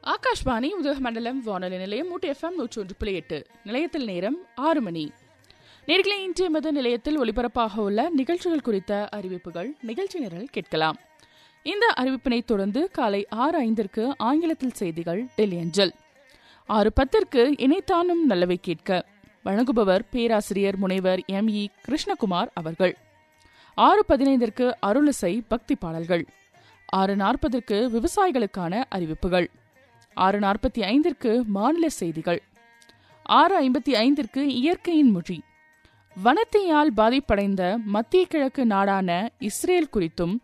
ஆகாஷ்வாணி உதகமண்டலம் வானொலி நிலையம் ஊட்டி எஃப்எம் நூற்றி ஒன்று புள்ளி எட்டு நிலையத்தில் நேரம் ஆறு மணி நேர்களை இன்றைய மத நிலையத்தில் ஒலிபரப்பாக உள்ள நிகழ்ச்சிகள் குறித்த அறிவிப்புகள் நிகழ்ச்சி நிரல் கேட்கலாம் இந்த அறிவிப்பினை தொடர்ந்து காலை ஆறு ஐந்திற்கு ஆங்கிலத்தில் செய்திகள் டெல்லி அஞ்சல் ஆறு பத்திற்கு இணைத்தானும் நல்லவை கேட்க வழங்குபவர் பேராசிரியர் முனைவர் எம் இ கிருஷ்ணகுமார் அவர்கள் ஆறு பதினைந்திற்கு அருளிசை பக்தி பாடல்கள் ஆறு நாற்பதற்கு விவசாயிகளுக்கான அறிவிப்புகள் ஆறு நாற்பத்தி ஐந்திற்கு மாநில செய்திகள் ஆறு ஐம்பத்தி ஐந்திற்கு இயற்கையின் மொழி வனத்தீயால் பாதிப்படைந்த மத்திய கிழக்கு நாடான இஸ்ரேல் குறித்தும்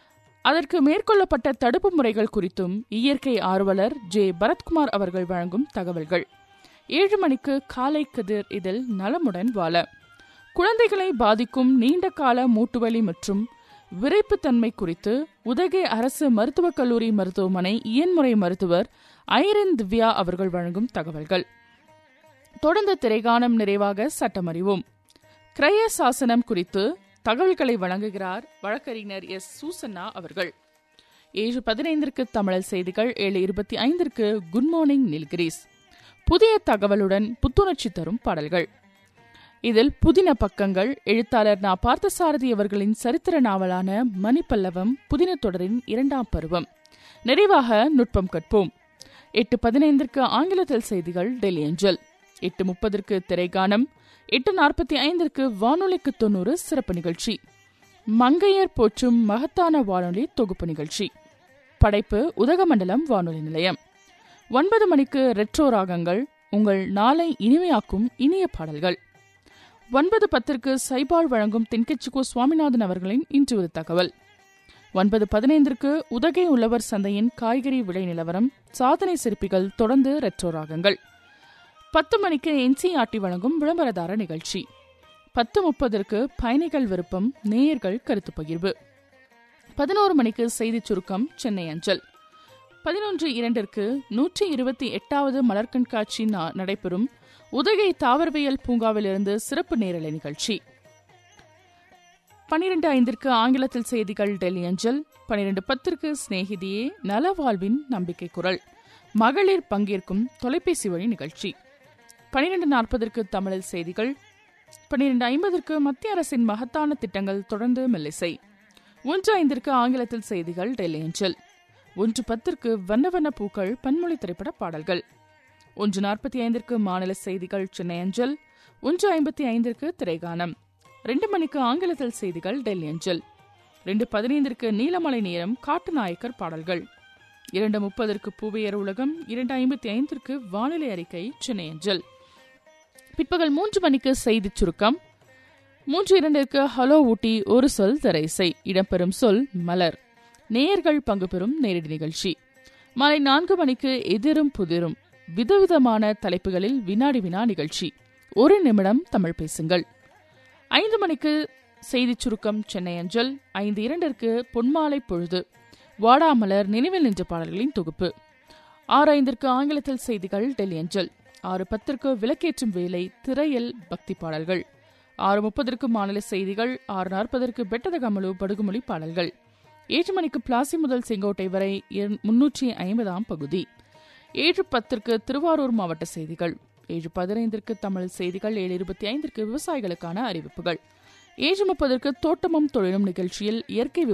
அதற்கு மேற்கொள்ளப்பட்ட தடுப்பு முறைகள் குறித்தும் இயற்கை ஆர்வலர் ஜே பரத்குமார் அவர்கள் வழங்கும் தகவல்கள் ஏழு மணிக்கு காலை கதிர் இதில் நலமுடன் வாழ குழந்தைகளை பாதிக்கும் நீண்ட கால மூட்டுவலி மற்றும் விரைப்புத்தன்மை குறித்து உதகை அரசு மருத்துவக் கல்லூரி மருத்துவமனை இயன்முறை மருத்துவர் ஐரின் திவ்யா அவர்கள் வழங்கும் தகவல்கள் தொடர்ந்து திரைகானம் நிறைவாக சட்டமறிவோம் கிரய சாசனம் குறித்து தகவல்களை வழங்குகிறார் வழக்கறிஞர் எஸ் சூசன்னா அவர்கள் ஏழு பதினைந்திற்கு தமிழர் செய்திகள் ஏழு இருபத்தி ஐந்திற்கு குட் மார்னிங் நில்கிரீஸ் புதிய தகவலுடன் புத்துணர்ச்சி தரும் பாடல்கள் இதில் புதின பக்கங்கள் எழுத்தாளர் நா பார்த்தசாரதி அவர்களின் சரித்திர நாவலான மணிப்பல்லவம் புதின தொடரின் இரண்டாம் பருவம் நிறைவாக நுட்பம் கற்போம் எட்டு பதினைந்திற்கு ஆங்கிலத்தில் செய்திகள் டெல்லி அஞ்சல் எட்டு முப்பதற்கு திரைகானம் எட்டு நாற்பத்தி ஐந்திற்கு வானொலிக்கு தொண்ணூறு சிறப்பு நிகழ்ச்சி மங்கையர் போற்றும் மகத்தான வானொலி தொகுப்பு நிகழ்ச்சி படைப்பு உதகமண்டலம் வானொலி நிலையம் ஒன்பது மணிக்கு ரெட்ரோ ராகங்கள் உங்கள் நாளை இனிமையாக்கும் இனிய பாடல்கள் ஒன்பது பத்திற்கு சைபால் வழங்கும் தென்கட்சிகோ சுவாமிநாதன் அவர்களின் இன்று ஒரு தகவல் ஒன்பது பதினைந்திற்கு உதகை உழவர் சந்தையின் காய்கறி விலை நிலவரம் சாதனை சிற்பிகள் தொடர்ந்து ரெட்ரோ ராகங்கள் பத்து மணிக்கு என்சிஆர்டி வழங்கும் விளம்பரதார நிகழ்ச்சி பத்து முப்பதற்கு பயணிகள் விருப்பம் நேயர்கள் கருத்து பகிர்வு பதினோரு மணிக்கு செய்திச் சுருக்கம் சென்னை அஞ்சல் பதினொன்று இரண்டிற்கு நூற்றி இருபத்தி எட்டாவது மலர் கண்காட்சி நடைபெறும் உதகை தாவரவியல் பூங்காவிலிருந்து சிறப்பு நேரலை நிகழ்ச்சி பனிரெண்டு ஐந்திற்கு ஆங்கிலத்தில் செய்திகள் டெல்லி அஞ்சல் பனிரெண்டு பத்திற்கு சிநேகிதியே நலவாழ்வின் நம்பிக்கை குரல் மகளிர் பங்கேற்கும் தொலைபேசி வழி நிகழ்ச்சி பனிரெண்டு நாற்பதற்கு தமிழில் செய்திகள் பனிரெண்டு ஐம்பதற்கு மத்திய அரசின் மகத்தான திட்டங்கள் தொடர்ந்து மெல்லிசை ஒன்று ஐந்திற்கு ஆங்கிலத்தில் செய்திகள் டெல்லி அஞ்சல் ஒன்று பத்திற்கு வண்ண வண்ண பூக்கள் பன்மொழி திரைப்பட பாடல்கள் ஒன்று நாற்பத்தி ஐந்திற்கு மாநில செய்திகள் சென்னை அஞ்சல் ஒன்று ஐம்பத்தி ஐந்திற்கு திரைகானம் ரெண்டு மணிக்கு ஆங்கிலத்தில் செய்திகள் டெல்லி அஞ்சல் ரெண்டு பதினைந்திற்கு நீலமலை நேரம் காட்டு நாயக்கர் பாடல்கள் இரண்டு முப்பதற்கு பூவையர் உலகம் இரண்டு ஐம்பத்தி ஐந்திற்கு வானிலை அறிக்கை சென்னை அஞ்சல் பிற்பகல் மூன்று மணிக்கு செய்திச் சுருக்கம் மூன்று இரண்டிற்கு ஹலோ ஊட்டி ஒரு சொல் திரைசை இடம்பெறும் சொல் மலர் நேயர்கள் பங்கு பெறும் நேரடி நிகழ்ச்சி மாலை நான்கு மணிக்கு எதிரும் புதிரும் விதவிதமான தலைப்புகளில் வினாடி வினா நிகழ்ச்சி ஒரு நிமிடம் தமிழ் பேசுங்கள் ஐந்து மணிக்கு செய்திச் சுருக்கம் சென்னை அஞ்சல் ஐந்து இரண்டிற்கு பொன்மாலை பொழுது வாடாமலர் நினைவில் நின்ற பாடல்களின் தொகுப்பு ஆறு ஐந்திற்கு ஆங்கிலத்தில் செய்திகள் டெல்லி அஞ்சல் ஆறு பத்திற்கு விளக்கேற்றும் வேலை திரையில் பக்தி பாடல்கள் ஆறு முப்பதற்கு மாநில செய்திகள் ஆறு நாற்பதற்கு பெட்டத கமலு படுகுமொழி பாடல்கள் ஏழு மணிக்கு பிளாசி முதல் செங்கோட்டை வரை முன்னூற்றி ஐம்பதாம் பகுதி ஏழு பத்திற்கு திருவாரூர் மாவட்ட செய்திகள் ஏழு பதினைந்திற்கு தமிழ் செய்திகள் ஏழு இருபத்தி ஐந்திற்கு விவசாயிகளுக்கான அறிவிப்புகள் ஏழு முப்பதற்கு தோட்டமும் தொழிலும் நிகழ்ச்சியில் இயற்கை